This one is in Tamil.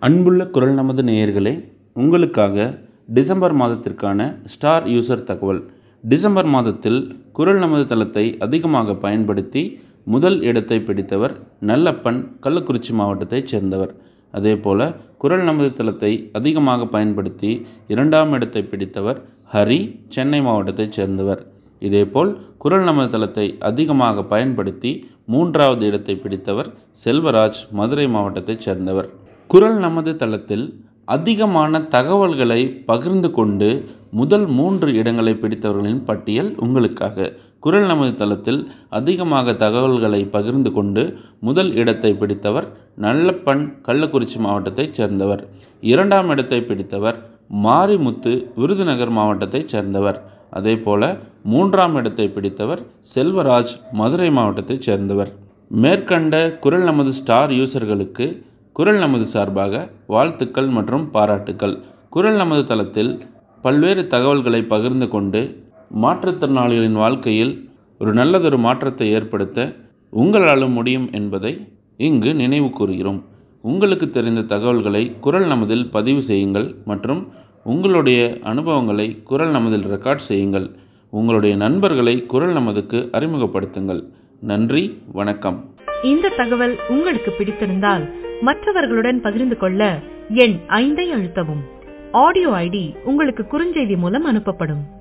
அன்புள்ள குரல் நமது நேயர்களே உங்களுக்காக டிசம்பர் மாதத்திற்கான ஸ்டார் யூசர் தகவல் டிசம்பர் மாதத்தில் குரல் நமது தளத்தை அதிகமாக பயன்படுத்தி முதல் இடத்தை பிடித்தவர் நல்லப்பன் கள்ளக்குறிச்சி மாவட்டத்தைச் சேர்ந்தவர் அதேபோல குரல் நமது தளத்தை அதிகமாக பயன்படுத்தி இரண்டாம் இடத்தை பிடித்தவர் ஹரி சென்னை மாவட்டத்தைச் சேர்ந்தவர் இதேபோல் குரல் நமது தளத்தை அதிகமாக பயன்படுத்தி மூன்றாவது இடத்தை பிடித்தவர் செல்வராஜ் மதுரை மாவட்டத்தைச் சேர்ந்தவர் குரல் நமது தளத்தில் அதிகமான தகவல்களை பகிர்ந்து கொண்டு முதல் மூன்று இடங்களை பிடித்தவர்களின் பட்டியல் உங்களுக்காக குரல் நமது தளத்தில் அதிகமாக தகவல்களை பகிர்ந்து கொண்டு முதல் இடத்தை பிடித்தவர் நல்லப்பன் கள்ளக்குறிச்சி மாவட்டத்தைச் சேர்ந்தவர் இரண்டாம் இடத்தை பிடித்தவர் மாரிமுத்து விருதுநகர் மாவட்டத்தைச் சேர்ந்தவர் அதேபோல மூன்றாம் இடத்தை பிடித்தவர் செல்வராஜ் மதுரை மாவட்டத்தைச் சேர்ந்தவர் மேற்கண்ட குரல் நமது ஸ்டார் யூசர்களுக்கு குரல் நமது சார்பாக வாழ்த்துக்கள் மற்றும் பாராட்டுக்கள் குரல் நமது தளத்தில் பல்வேறு தகவல்களை பகிர்ந்து கொண்டு மாற்றுத்திறனாளிகளின் வாழ்க்கையில் ஒரு நல்லதொரு மாற்றத்தை ஏற்படுத்த உங்களாலும் முடியும் என்பதை இங்கு நினைவு கூறுகிறோம் உங்களுக்கு தெரிந்த தகவல்களை குரல் நமதில் பதிவு செய்யுங்கள் மற்றும் உங்களுடைய அனுபவங்களை குரல் நமதில் ரெக்கார்ட் செய்யுங்கள் உங்களுடைய நண்பர்களை குரல் நமதுக்கு அறிமுகப்படுத்துங்கள் நன்றி வணக்கம் இந்த தகவல் உங்களுக்கு பிடித்திருந்தால் மற்றவர்களுடன் பகிர்ந்து கொள்ள எண் ஐந்தை அழுத்தவும் ஆடியோ ஐடி உங்களுக்கு குறுஞ்செய்தி மூலம் அனுப்பப்படும்